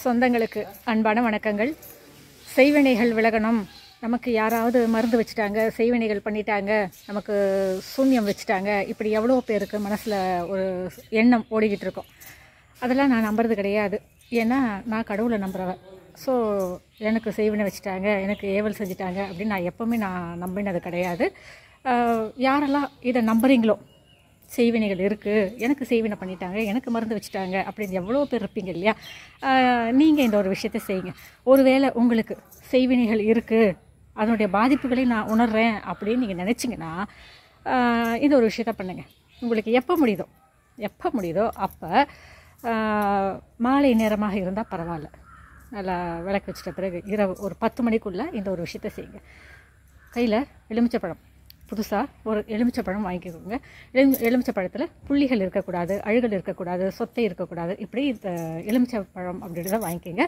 சொந்தங்களுக்கு அன்பான வணக்கங்கள் செய்வினைகள் விலகணும் நமக்கு யாராவது மருந்து வச்சுட்டாங்க செய்வினைகள் பண்ணிட்டாங்க நமக்கு சூன்யம் வச்சுட்டாங்க இப்படி எவ்வளோ பேருக்கு மனசில் ஒரு எண்ணம் ஓடிக்கிட்டு இருக்கும் அதெல்லாம் நான் நம்புறது கிடையாது ஏன்னா நான் கடவுளை நம்புகிறவன் ஸோ எனக்கு செய்வினை வச்சுட்டாங்க எனக்கு ஏவல் செஞ்சுட்டாங்க அப்படின்னு நான் எப்போவுமே நான் நம்பினது கிடையாது ஆஹ் யாரெல்லாம் இதை நம்புறீங்களோ செய்வினைகள் இருக்குது எனக்கு செய்வினை பண்ணிட்டாங்க எனக்கு மருந்து வச்சுட்டாங்க அப்படின்னு எவ்வளோ பேர் இருப்பீங்க இல்லையா நீங்கள் இந்த ஒரு விஷயத்தை செய்யுங்க ஒருவேளை உங்களுக்கு செய்வினைகள் இருக்குது அதனுடைய பாதிப்புகளை நான் உணர்றேன் அப்படின்னு நீங்கள் நினச்சிங்கன்னா ஆஹ் இந்த ஒரு விஷயத்த பண்ணுங்கள் உங்களுக்கு எப்போ முடியுதோ எப்போ முடியுதோ அப்போ மாலை நேரமாக இருந்தால் பரவாயில்ல நல்லா விளக்கு வச்சிட்ட பிறகு இரவு ஒரு பத்து மணிக்குள்ளே இந்த ஒரு விஷயத்த செய்யுங்க கையில் எலுமிச்சப்பழம் புதுசாக ஒரு எலுமிச்சப்பழம் வாங்கிக்கோங்க எலுமி எலுமிச்சப்பழத்தில் புள்ளிகள் இருக்கக்கூடாது அழுகல் இருக்கக்கூடாது சொத்தை இருக்கக்கூடாது இப்படி இந்த எலுமிச்சப்பழம் அப்படின்றத வாங்கிக்கோங்க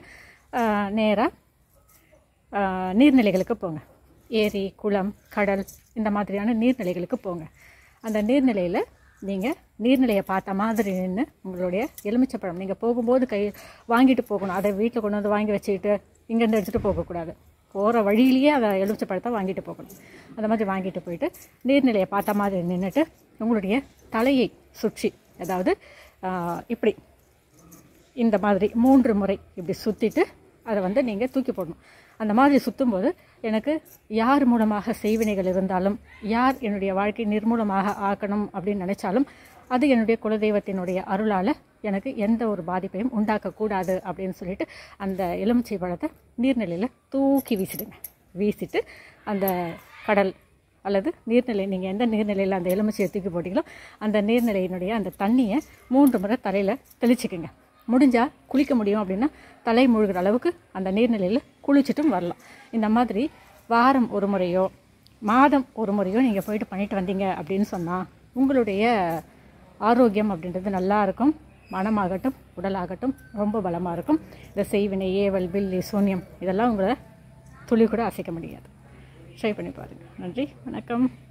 நேராக நீர்நிலைகளுக்கு போங்க ஏரி குளம் கடல் இந்த மாதிரியான நீர்நிலைகளுக்கு போங்க அந்த நீர்நிலையில் நீங்கள் நீர்நிலையை பார்த்த மாதிரி நின்று உங்களுடைய எலுமிச்சப்பழம் நீங்கள் போகும்போது கை வாங்கிட்டு போகணும் அதை வீட்டில் கொண்டு வந்து வாங்கி வச்சுக்கிட்டு இங்கேருந்து எடுத்துகிட்டு போகக்கூடாது போகிற வழியிலேயே அதை எலுமிச்சப்பழத்தை வாங்கிட்டு போகணும் அந்த மாதிரி வாங்கிட்டு போயிட்டு நீர்நிலையை பார்த்த மாதிரி நின்றுட்டு உங்களுடைய தலையை சுற்றி அதாவது ஆஹ், இப்படி இந்த மாதிரி மூன்று முறை இப்படி சுற்றிட்டு அதை வந்து நீங்கள் தூக்கி போடணும் அந்த மாதிரி சுற்றும்போது எனக்கு யார் மூலமாக செய்வினைகள் இருந்தாலும் யார் என்னுடைய வாழ்க்கை நிர்மூலமாக ஆக்கணும் அப்படின்னு நினச்சாலும் அது என்னுடைய குலதெய்வத்தினுடைய அருளால் எனக்கு எந்த ஒரு பாதிப்பையும் உண்டாக்கக்கூடாது அப்படின்னு சொல்லிட்டு அந்த எலுமிச்சை பழத்தை நீர்நிலையில் தூக்கி வீசிடுங்க வீசிட்டு அந்த கடல் அல்லது நீர்நிலை நீங்கள் எந்த நீர்நிலையில் அந்த எலுமிச்சையை தூக்கி போட்டிங்களோ அந்த நீர்நிலையினுடைய அந்த தண்ணியை மூன்று முறை தலையில் தெளிச்சுக்குங்க முடிஞ்சால் குளிக்க முடியும் அப்படின்னா தலை முழுகிற அளவுக்கு அந்த நீர்நிலையில் குளிச்சுட்டும் வரலாம் இந்த மாதிரி வாரம் ஒரு முறையோ மாதம் ஒரு முறையோ நீங்கள் போயிட்டு பண்ணிட்டு வந்தீங்க அப்படின்னு சொன்னால் உங்களுடைய ஆரோக்கியம் அப்படின்றது நல்லா இருக்கும் மனமாகட்டும் உடலாகட்டும் ரொம்ப பலமாக இருக்கும் இந்த செய்வினை ஏவல் பில்லி சூன்யம் இதெல்லாம் உங்களை துளி கூட அசைக்க முடியாது ட்ரை பண்ணி பாருங்கள் நன்றி வணக்கம்